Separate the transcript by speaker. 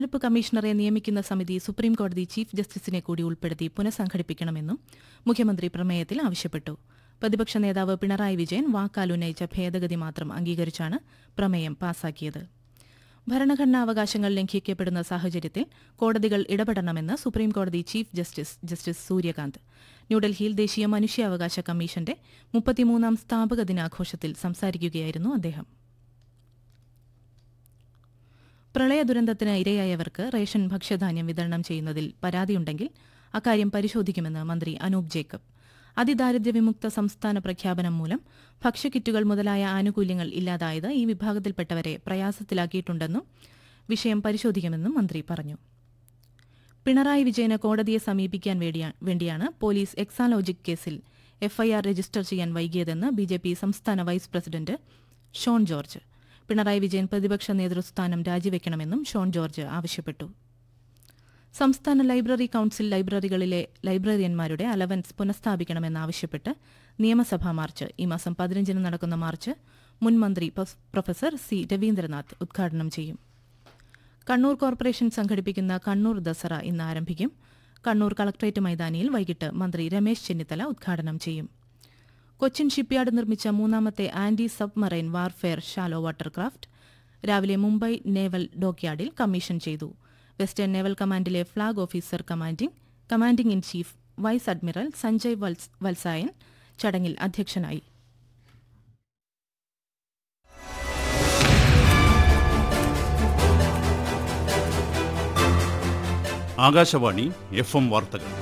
Speaker 1: തെരഞ്ഞെടുപ്പ് കമ്മീഷണറെ നിയമിക്കുന്ന സമിതി സുപ്രീംകോടതി ചീഫ് ജസ്റ്റിസിനെ കൂടി ഉൾപ്പെടുത്തി പുനഃസംഘടിപ്പിക്കണമെന്നും മുഖ്യമന്ത്രി പ്രമേയത്തിൽ ആവശ്യപ്പെട്ടു പ്രതിപക്ഷ നേതാവ് പിണറായി വിജയൻ വാക്കാൽ ഉന്നയിച്ച ഭേദഗതി മാത്രം അംഗീകരിച്ചാണ് പ്രമേയം പാസാക്കിയത് ഭരണഘടനാ അവകാശങ്ങൾ ലംഘിക്കപ്പെടുന്ന സാഹചര്യത്തിൽ കോടതികൾ ഇടപെടണമെന്ന് സുപ്രീംകോടതി ചീഫ് ജസ്റ്റിസ് ജസ്റ്റിസ് സൂര്യകാന്ത് ന്യൂഡൽഹിയിൽ ദേശീയ മനുഷ്യാവകാശ കമ്മീഷന്റെ മുപ്പത്തിമൂന്നാം സ്ഥാപക ദിനാഘോഷത്തിൽ സംസാരിക്കുകയായിരുന്നു അദ്ദേഹം പ്രളയ ദുരന്തത്തിന് ഇരയായവർക്ക് റേഷൻ ഭക്ഷ്യധാന്യം വിതരണം ചെയ്യുന്നതിൽ പരാതിയുണ്ടെങ്കിൽ അക്കാര്യം പരിശോധിക്കുമെന്ന് മന്ത്രി അനൂപ് ജേക്കബ് അതിദാരിദ്ര്യ വിമുക്ത സംസ്ഥാന പ്രഖ്യാപനം മൂലം ഭക്ഷ്യക്കിറ്റുകൾ മുതലായ ആനുകൂല്യങ്ങൾ ഇല്ലാതായത് ഈ വിഭാഗത്തിൽപ്പെട്ടവരെ പ്രയാസത്തിലാക്കിയിട്ടുണ്ടെന്നും വിഷയം പരിശോധിക്കുമെന്നും മന്ത്രി പറഞ്ഞു പിണറായി വിജയന് കോടതിയെ സമീപിക്കാൻ വേണ്ടിയാ- വേണ്ടിയാണ് പോലീസ് എക്സാലോജിക് കേസിൽ എഫ്ഐആർ രജിസ്റ്റർ ചെയ്യാൻ വൈകിയതെന്ന് ബിജെപി സംസ്ഥാന വൈസ് പ്രസിഡന്റ് ഷോൺ ജോർജ് പിണറായി വിജയൻ പ്രതിപക്ഷ നേതൃസ്ഥാനം രാജിവെക്കണമെന്നും ഷോൺ ജോർജ് ആവശ്യപ്പെട്ടു സംസ്ഥാന ലൈബ്രറി കൌൺസിൽ ലൈബ്രറികളിലെ ലൈബ്രറിയന്മാരുടെ അലവൻസ് പുനഃസ്ഥാപിക്കണമെന്നാവശ്യപ്പെട്ട് നിയമസഭാ മാർച്ച് ഈ മാസം പതിനഞ്ചിന് നടക്കുന്ന മാർച്ച് മുൻ മന്ത്രി പ്രൊഫ്- പ്രൊഫസർ സി രവീന്ദ്രനാഥ് ഉദ്ഘാടനം ചെയ്യും കണ്ണൂർ കോർപ്പറേഷൻ സംഘടിപ്പിക്കുന്ന കണ്ണൂർ ദസറ ഇന്ന് ആരംഭിക്കും കണ്ണൂർ കളക്ട്രേറ്റ് മൈതാനിയിൽ വൈകിട്ട് മന്ത്രി രമേശ് ചെന്നിത്തല ഉദ്ഘാടനം ചെയ്യും കൊച്ചിൻ ഷിപ്പ്യാർഡ് നിർമ്മിച്ച മൂന്നാമത്തെ anti submarine warfare shallow watercraft രാവിലെ മുംബൈ നേവൽ ഡോക്യാർഡിൽ കമ്മീഷൻ ചെയ്തു വെസ്റ്റേൺ നേവൽ കമാൻഡിലെ flag officer commanding commanding in chief vice admiral Sanjay Vats Vatsayan ചടങ്ങിൽ അധ്യക്ഷനായി
Speaker 2: ആകാശവാണി എഫ് എം വാർത്തകൾ